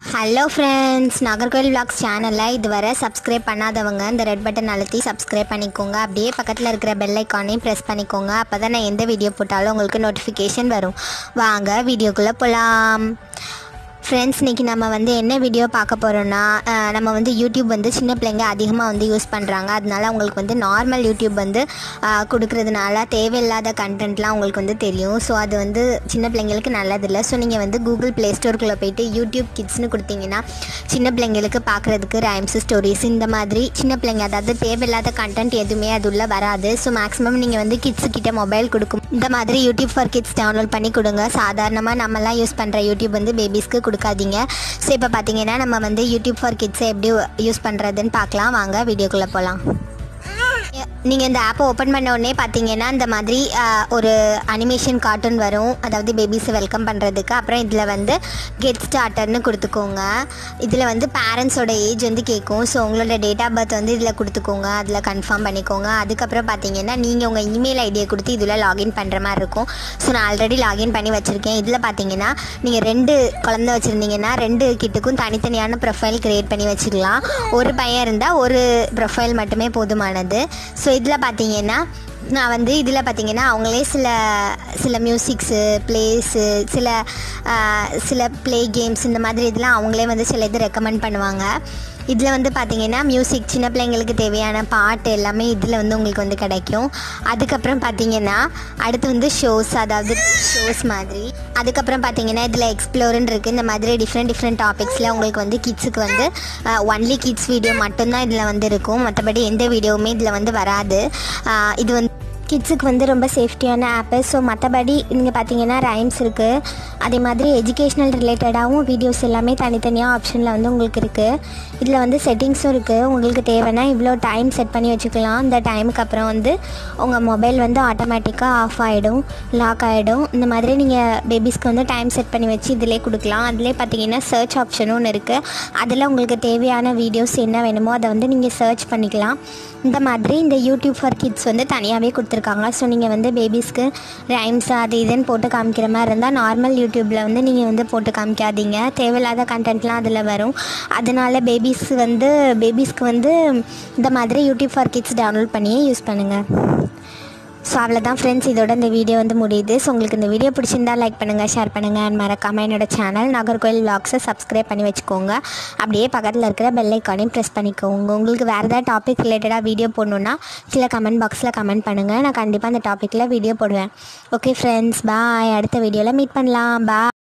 hello friends Nagercoil vlogs சேனலில் இதுவரை subscribe பண்ணாதவங்க இந்த ரெட் பட்டன் அழுத்தி சப்ஸ்கிரைப் பண்ணிக்கோங்க அப்படியே பக்கத்தில் இருக்கிற பெல் ஐக்கானையும் ப்ரெஸ் பண்ணிக்கோங்க அப்போ தான் நான் எந்த வீடியோ போட்டாலும் உங்களுக்கு நோட்டிஃபிகேஷன் வரும் வாங்க வீடியோக்குள்ளே போகலாம் ஃப்ரெண்ட்ஸ் இன்றைக்கி நம்ம வந்து என்ன வீடியோ பார்க்க போகிறோன்னா அஹ், நம்ம வந்து யூடியூப் வந்து சின்ன பிள்ளைங்க அதிகமாக வந்து யூஸ் பண்ணுறாங்க அதனால உங்களுக்கு வந்து நார்மல் யூடியூப் வந்து அஹ், கொடுக்கறதுனால தேவையில்லாத கண்டென்ட்லாம் உங்களுக்கு வந்து தெரியும் ஸோ அது வந்து சின்ன பிள்ளைங்களுக்கு நல்லதில்லை ஸோ நீங்கள் வந்து கூகுள் ப்ளே ஸ்டோருக்குள்ளே போயிட்டு யூடியூப் கிட்ஸ்னு கொடுத்தீங்கன்னா சின்ன பிள்ளைங்களுக்கு பார்க்குறதுக்கு ரைம்ஸ் ஸ்டோரிஸ் இந்த மாதிரி சின்ன பிள்ளைங்க அதாவது தேவையில்லாத கண்டென்ட் எதுவுமே அது உள்ள வராது ஸோ மேக்ஸிமம் நீங்கள் வந்து கிட்ஸு கிட்ட மொபைல் கொடுக்கும் இந்த மாதிரி யூடியூப் ஃபார் கிட்ஸ் டவுன்லோட் பண்ணி கொடுங்க சாதாரணமாக நம்மலாம் யூஸ் பண்ணுற யூடியூப் வந்து பேபிஸ்க்கு கொடுக்காதீங்க ஸோ இப்போ பார்த்தீங்கன்னா நம்ம வந்து யூடியூப் ஃபார் கிட்ஸை எப்படி யூஸ் பண்ணுறதுன்னு பார்க்கலாம் வாங்க வீடியோக்குள்ளே போகலாம் நீங்கள் இந்த ஆப்பை ஓப்பன் பண்ண உடனே பார்த்தீங்கன்னா இந்த மாதிரி ஆஹ், ஒரு அனிமேஷன் கார்ட்டூன் வரும் அதாவது பேபிஸை வெல்கம் பண்ணுறதுக்கு அப்புறம் இதில் வந்து கெட் ஸ்டார்டர்னு கொடுத்துக்கோங்க இதில் வந்து பேரண்ட்ஸோட ஏஜ் வந்து கேட்கும் ஸோ உங்களோட டேட் ஆஃப் பர்த் வந்து இதில் கொடுத்துக்கோங்க அதில் கன்ஃபார்ம் பண்ணிக்கோங்க அதுக்கப்புறம் பார்த்தீங்கன்னா நீங்கள் உங்கள் இமெயில் ஐடியை கொடுத்து இதில் லாகின் பண்ணுற மாதிரி இருக்கும் ஸோ நான் ஆல்ரெடி லாகின் பண்ணி வச்சுருக்கேன் இதில் பார்த்தீங்கன்னா நீங்கள் ரெண்டு குழந்தை வச்சுருந்தீங்கன்னா ரெண்டு கிட்டுக்கும் தனித்தனியான ப்ரொஃபைல் க்ரியேட் பண்ணி வச்சுக்கலாம் ஒரு பையன் இருந்தால் ஒரு ப்ரொஃபைல் மட்டுமே போதுமானது ஸோ இதில் பார்த்தீங்கன்னா நான் வந்து இதில் பார்த்தீங்கன்னா அவங்களே சில சில மியூசிக்ஸு ப்ளேஸு சில ஆஹ், சில ப்ளே கேம்ஸ் இந்த மாதிரி இதெல்லாம் அவங்களே வந்து சில இது ரெக்கமெண்ட் பண்ணுவாங்க இதில் வந்து பார்த்தீங்கன்னா மியூசிக் சின்ன பிள்ளைங்களுக்கு தேவையான பாட்டு எல்லாமே இதில் வந்து உங்களுக்கு வந்து கிடைக்கும் அதுக்கப்புறம் பார்த்தீங்கன்னா அடுத்து வந்து ஷோஸ் அதாவது ஷோஸ் மாதிரி அதுக்கப்புறம் பார்த்தீங்கன்னா இதில் எக்ஸ்ப்ளோர்னு இருக்குது இந்த மாதிரி டிஃப்ரெண்ட் டிஃப்ரெண்ட் டாபிக்ஸில் உங்களுக்கு வந்து கிட்ஸுக்கு வந்து ஒன்லி கிட்ஸ் வீடியோ மட்டும்தான் இதில் வந்து இருக்கும் மற்றபடி எந்த வீடியோவுமே இதில் வந்து வராது ஆஹ் இது வந்து கிட்ஸுக்கு வந்து ரொம்ப சேஃப்டியான ஆப்பு ஸோ மற்றபடி நீங்கள் பார்த்தீங்கன்னா ரைம்ஸ் இருக்குது அதே மாதிரி எஜுகேஷ்னல் ரிலேட்டடாகவும் வீடியோஸ் எல்லாமே தனித்தனியாக ஆப்ஷனில் வந்து உங்களுக்கு இருக்குது இதில் வந்து செட்டிங்ஸும் இருக்குது உங்களுக்கு தேவைன்னா இவ்வளோ டைம் செட் பண்ணி வச்சுக்கலாம் இந்த டைமுக்கு அப்புறம் வந்து உங்கள் மொபைல் வந்து ஆட்டோமேட்டிக்காக ஆஃப் ஆகிடும் லாக் ஆகிடும் இந்த மாதிரி நீங்கள் பேபிஸ்க்கு வந்து டைம் செட் பண்ணி வச்சு இதிலே கொடுக்கலாம் அதிலே பார்த்தீங்கன்னா சர்ச் ஆப்ஷனும் ஒன்று இருக்குது அதில் உங்களுக்கு தேவையான வீடியோஸ் என்ன வேணுமோ அதை வந்து நீங்கள் சர்ச் பண்ணிக்கலாம் இந்த மாதிரி இந்த யூடியூப் ஃபார் கிட்ஸ் வந்து தனியாகவே கொடுத்துருக்காங்க ஸோ நீங்கள் வந்து பேபிஸ்க்கு ரைம்ஸ் அது இதுன்னு போட்டு காமிக்கிற மாதிரி இருந்தால் நார்மல் யூடியூப்பில் வந்து நீங்கள் வந்து போட்டு காமிக்காதீங்க தேவையில்லாத கண்டென்ட்லாம் அதில் வரும் அதனால பேபிஸ் வந்து பேபிஸ்க்கு வந்து இந்த மாதிரி யூடியூப் ஃபார் கிட்ஸ் டவுன்லோட் பண்ணியே யூஸ் பண்ணுங்கள் ஸோ அவ்வளோதான் ஃப்ரெண்ட்ஸ் இதோட இந்த வீடியோ வந்து முடியுது ஸோ உங்களுக்கு இந்த வீடியோ பிடிச்சிருந்தா லைக் பண்ணுங்கள் ஷேர் பண்ணுங்கள் அண்ட் மறக்காமல் என்னோட சேனல் நாகர்கோயில் vlogs-அ சப்ஸ்கிரைப் பண்ணி வச்சுக்கோங்க அப்படியே பக்கத்தில் இருக்கிற பெல் ஐக்கானையும் ப்ரெஸ் பண்ணிக்கோங்க உங்களுக்கு வேறு ஏதாவது டாபிக் ரிலேட்டடாக வீடியோ போடணுன்னா கீழே கமெண்ட் பாக்ஸில் கமெண்ட் பண்ணுங்கள் நான் கண்டிப்பாக அந்த டாப்பிக்கில் வீடியோ போடுவேன் ஓகே ஃப்ரெண்ட்ஸ் பாய் அடுத்த வீடியோவில் மீட் பண்ணலாம் பாய்